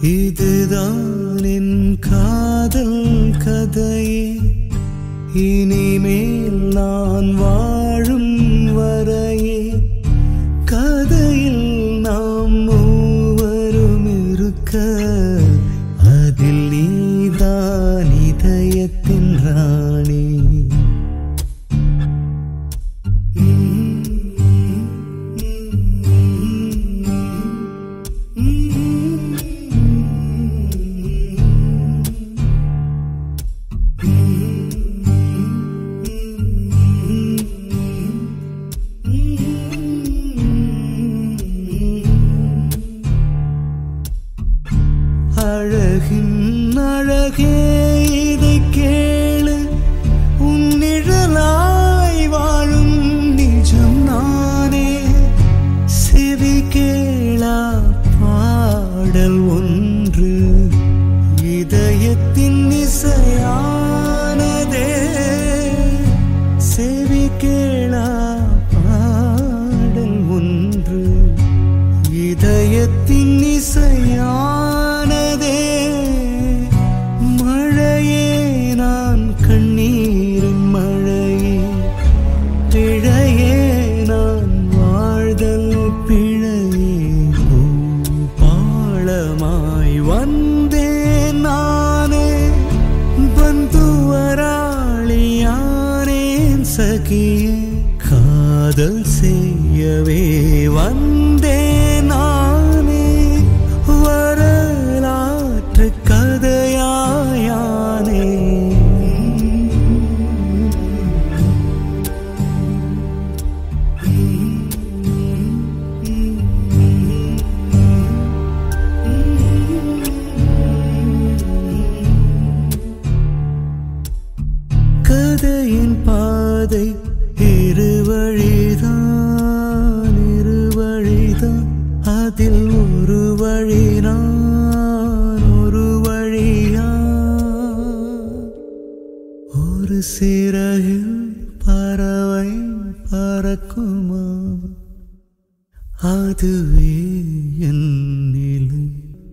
இதுதான் என் காதல் கதையே இனிமேல் நான் வாழும் வரையே கதையில் நாம் மூவரும் இருக்க அதில் நீதான் இதயத்தின் ராணி அழகின் அழகே இதை கேளு உன் நிழலாய் வாழும் நிஜம் நானே செவி கேளா பாடல் ஒன்று இதயத்தின் இசையானதே செவி கேளா பாடல் ஒன்று இதயத்தின் இசையானதே மழையே நான் கண்ணீரின் மழையே பிழையே நான் வாழ்தல் பிழையே பாளமாய் வந்தேன் நானே பந்துவராளியானேன் சகியே காதல் செய்யவே வந்தேன் நானே வரலாற்று கதையாயானே கதையின் பாதை இருவழிதான் இருவழிதான் அதில் ஒரு வழி நான் ஒரு வழியா ஒரு சிறகில் பறவை பறக்குமா அதுவே என் நிலை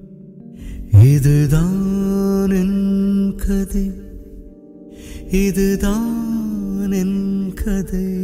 இதுதான் என் கதை இதுதான் என் கதை